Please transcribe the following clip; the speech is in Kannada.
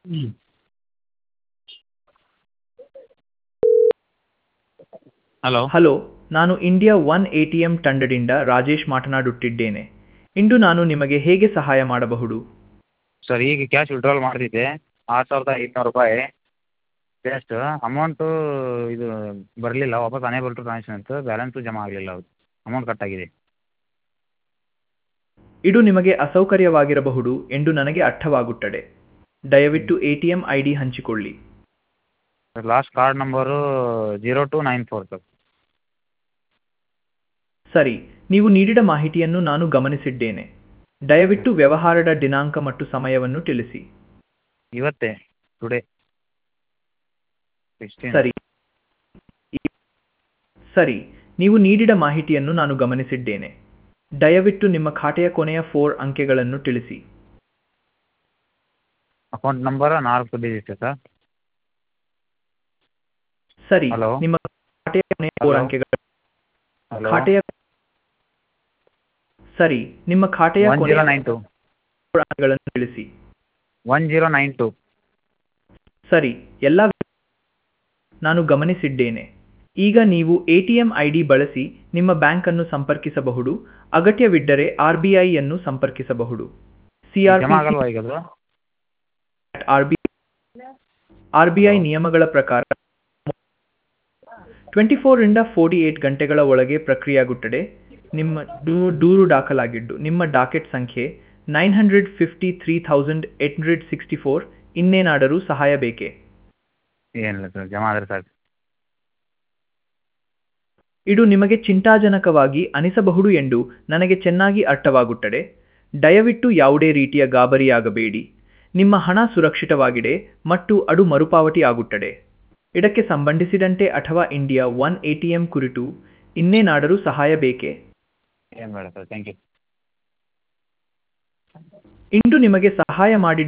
ಹ್ಞೂ ಹಲೋ ಹಲೋ ನಾನು India one A T M ತಂಡದಿಂದ ರಾಜೇಶ್ ಮಾತನಾಡುತ್ತಿದ್ದೇನೆ ಇಂದು ನಾನು ನಿಮಗೆ ಹೇಗೆ ಸಹಾಯ ಮಾಡಬಹುದು ಸರ್ ಈಗ ಕ್ಯಾಶ್ ವಿಡ್ರಾಲ್ ಮಾಡ್ತಿದ್ದೆ ಆರು ಸಾವಿರದ ಐದುನೂರು ರೂಪಾಯಿ ಜಸ್ಟ್ ಅಮೌಂಟು ಇದು ಬರಲಿಲ್ಲ ವಾಪಸ್ ಅನೇಬಲ್ ಟು ಟ್ರಾನ್ಸಾಕ್ಷನ್ ಅಂತ ಬ್ಯಾಲೆನ್ಸು ಜಮಾ ಆಗಲಿಲ್ಲ ಅದು ಅಮೌಂಟ್ ಕಟ್ ಆಗಿದೆ ಇದು ನಿಮಗೆ ಅಸೌಕರ್ಯವಾಗಿರಬಹುದು ಎಂದು ನನಗೆ ಅರ್ಥವಾಗುತ್ತದೆ ದಯವಿಟ್ಟು A T M I D ಹಂಚಿಕೊಳ್ಳಿ sir last card number zero two nine four sir ಸರಿ ನೀವು ನೀಡಿದ ಮಾಹಿತಿಯನ್ನು ನಾನು ಗಮನಿಸಿದ್ದೇನೆ ದಯವಿಟ್ಟು ವ್ಯವಹಾರದ ದಿನಾಂಕ ಮತ್ತು ಸಮಯವನ್ನು ತಿಳಿಸಿ ಇವತ್ತೇ ಟುಡೇ ಸಿಕ್ಸ್ಟೀನ್ ಸರಿ ಸರಿ ನೀವು ನೀಡಿದ ಮಾಹಿತಿಯನ್ನು ನಾನು ಗಮನಿಸಿದ್ದೇನೆ ದಯವಿಟ್ಟು ನಿಮ್ಮ ಖಾತೆಯ ಕೊನೆಯ ಫೋರ್ ಅಂಕೆಗಳನ್ನು ತಿಳಿಸಿ ಅಕೌಂಟ್ ನಂಬರ್ ನಾಲ್ಕು ಡಿಜಿಟ್ ಸರ್ ಸರಿ Hello? ನಿಮ್ಮ ಖಾತೆಯ ಕೊನೆಯ ಫೋರ್ Hello? ಅಂಕೆಗಳು ಹಲೋ ಖಾತೆಯ ಸರಿ ನಿಮ್ಮ ಖಾತೆಯ ಒನ್ ಕೊನೆಯ ಜೀರೋ ನೈನ್ ಟು four ಅಂಕೆಗಳನ್ನು ತಿಳಿಸಿ ಒನ್ ಜೀರೋ ನೈನ್ ಟು ಸರಿ ಎಲ್ಲ ನಾನು ಗಮನಿಸಿದ್ದೇನೆ ಈಗ ನೀವು ಎಟಿಎಂ ಐ ಡಿ ಬಳಸಿ ನಿಮ್ಮ ಬ್ಯಾಂಕನ್ನು ಸಂಪರ್ಕಿಸಬಹುದು ಅಗತ್ಯವಿದ್ದರೆ ಆರ್ ಬಿ ಐಯನ್ನು ಸಂಪರ್ಕಿಸಬಹುದು ಸಿಆರ್ ಜಮಾ ಆಗಲ್ವಾ ಈಗ ಅದು R B R B I ನಿಯಮಗಳ ಪ್ರಕಾರ ಟ್ವೆಂಟಿ ಫೋರಿಂದ ಫೋರ್ಟಿ ಏಟ್ ಗಂಟೆಗಳ ಒಳಗೆ ಪ್ರಕ್ರಿಯೆಯಾಗುತ್ತದೆ ನಿಮ್ಮ ದೂ- ದೂರು ದಾಖಲಾಗಿದ್ದು ನಿಮ್ಮ ಡಾಕೆಟ್ ಸಂಖ್ಯೆ nine hundred fifty three thousand eight hundred sixty four ಇನ್ನೇನಾದರೂ ಸಹಾಯ ಬೇಕೇ ಏನಿಲ್ಲ ಸರ್ ಜಮಾ ಆದರೆ ಸಾಕು ಇದು ನಿಮಗೆ ಚಿಂತಾಜನಕವಾಗಿ ಅನಿಸಬಹುದು ಎಂದು ನನಗೆ ಚೆನ್ನಾಗಿ ಅರ್ಥವಾಗುತ್ತದೆ ದಯವಿಟ್ಟು ಯಾವುದೇ ರೀತಿಯ ಗಾಬರಿಯಾಗಬೇಡಿ ನಿಮ್ಮ ಹಣ ಸುರಕ್ಷಿತವಾಗಿದೆ ಮತ್ತು ಅದು ಮರುಪಾವತಿ ಆಗುತ್ತದೆ ಇದಕ್ಕೆ ಸಂಬಂಧಿಸಿದಂತೆ ಅಥವಾ ಇಂಡಿಯಾ ಒನ್ ಎಟಿಎಂ ಕುರಿತು ಇನ್ನೇನಾದರೂ ಸಹಾಯ ಬೇಕೇ ಏನು ಬೇಡ ಸರ್ ಥ್ಯಾಂಕ್ ಯು ಇಂದು ನಿಮಗೆ ಸಹಾಯ ಮಾಡಿ